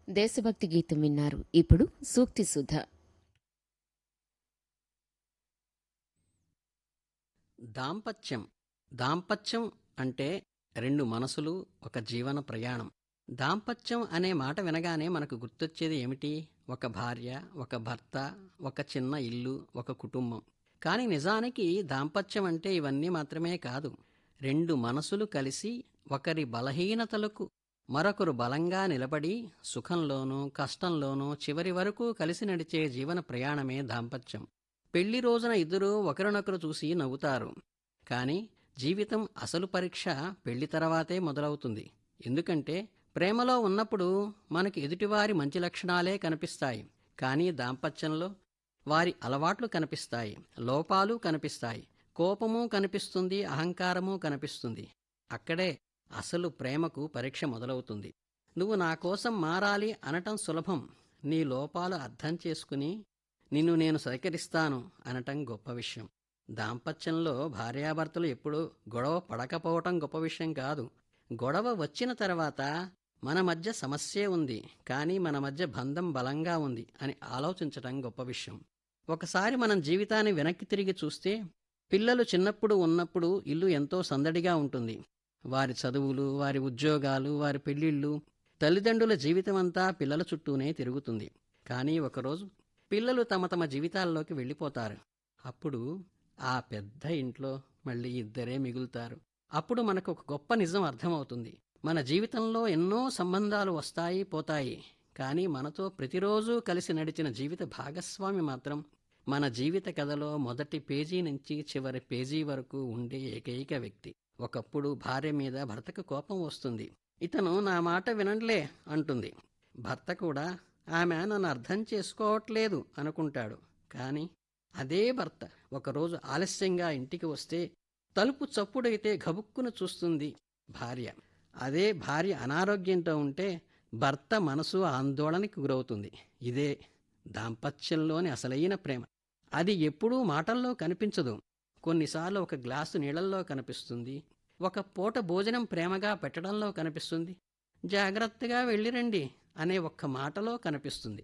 దేశభక్తి గీతం విన్నారు ఇప్పుడు సూక్తి సుధ దాంపత్యం దాంపత్యం అంటే రెండు మనసులు ఒక జీవన ప్రయాణం దాంపత్యం అనే మాట వినగానే మనకు గుర్తొచ్చేది ఏమిటి ఒక భార్య ఒక భర్త ఒక చిన్న ఇల్లు ఒక కుటుంబం కానీ నిజానికి దాంపత్యం అంటే ఇవన్నీ మాత్రమే కాదు రెండు మనసులు కలిసి ఒకరి బలహీనతలకు మరొకరు బలంగా నిలబడి సుఖంలోనూ కష్టంలోనూ చివరి వరకు కలిసి నడిచే జీవన ప్రయాణమే దాంపత్యం పెళ్లి రోజున ఇద్దరూ ఒకరినొకరు చూసి నవ్వుతారు కానీ జీవితం అసలు పరీక్ష పెళ్లి తర్వాతే మొదలవుతుంది ఎందుకంటే ప్రేమలో ఉన్నప్పుడు మనకి ఎదుటివారి మంచి లక్షణాలే కనిపిస్తాయి కానీ దాంపత్యంలో వారి అలవాట్లు కనిపిస్తాయి లోపాలు కనిపిస్తాయి కోపము కనిపిస్తుంది అహంకారము కనిపిస్తుంది అక్కడే అసలు ప్రేమకు పరీక్ష మొదలవుతుంది నువ్వు నా కోసం మారాలి అనటం సులభం నీ లోపాలు అర్థం చేసుకుని నిన్ను నేను సహకరిస్తాను అనటం గొప్ప విషయం దాంపత్యంలో భార్యాభర్తలు ఎప్పుడూ గొడవ పడకపోవటం గొప్ప విషయం కాదు గొడవ వచ్చిన తర్వాత మన మధ్య సమస్యే ఉంది కానీ మన మధ్య బంధం బలంగా ఉంది అని ఆలోచించటం గొప్ప విషయం ఒకసారి మనం జీవితాన్ని వెనక్కి తిరిగి చూస్తే పిల్లలు చిన్నప్పుడు ఉన్నప్పుడు ఇల్లు ఎంతో సందడిగా ఉంటుంది వారి చదువులు వారి ఉద్యోగాలు వారి పెళ్ళిళ్ళు తల్లిదండ్రుల జీవితమంతా పిల్లల చుట్టూనే తిరుగుతుంది కానీ ఒకరోజు పిల్లలు తమ తమ జీవితాల్లోకి వెళ్ళిపోతారు అప్పుడు ఆ పెద్ద ఇంట్లో మళ్ళీ ఇద్దరే మిగులుతారు అప్పుడు మనకు ఒక గొప్ప నిజం అర్థమవుతుంది మన జీవితంలో ఎన్నో సంబంధాలు వస్తాయి పోతాయి కానీ మనతో ప్రతిరోజు కలిసి నడిచిన జీవిత భాగస్వామి మాత్రం మన జీవిత కథలో మొదటి పేజీ నుంచి చివరి పేజీ వరకు ఉండే ఏకైక వ్యక్తి ఒకప్పుడు భార్య మీద భర్తకు కోపం వస్తుంది ఇతను నా మాట వినట్లే అంటుంది భర్త కూడా ఆమె నన్ను అర్థం చేసుకోవట్లేదు అనుకుంటాడు కానీ అదే భర్త ఒకరోజు ఆలస్యంగా ఇంటికి వస్తే తలుపు చప్పుడైతే గబుక్కున చూస్తుంది భార్య అదే భార్య అనారోగ్యంతో ఉంటే భర్త మనసు ఆందోళనకి గురవుతుంది ఇదే దాంపత్యంలోని అసలైన ప్రేమ అది ఎప్పుడూ మాటల్లో కనిపించదు కొన్నిసార్లు ఒక గ్లాసు నీళ్ళల్లో కనిపిస్తుంది ఒక పూట భోజనం ప్రేమగా పెట్టడంలో కనిపిస్తుంది జాగ్రత్తగా వెళ్ళిరండి అనే ఒక్క మాటలో కనిపిస్తుంది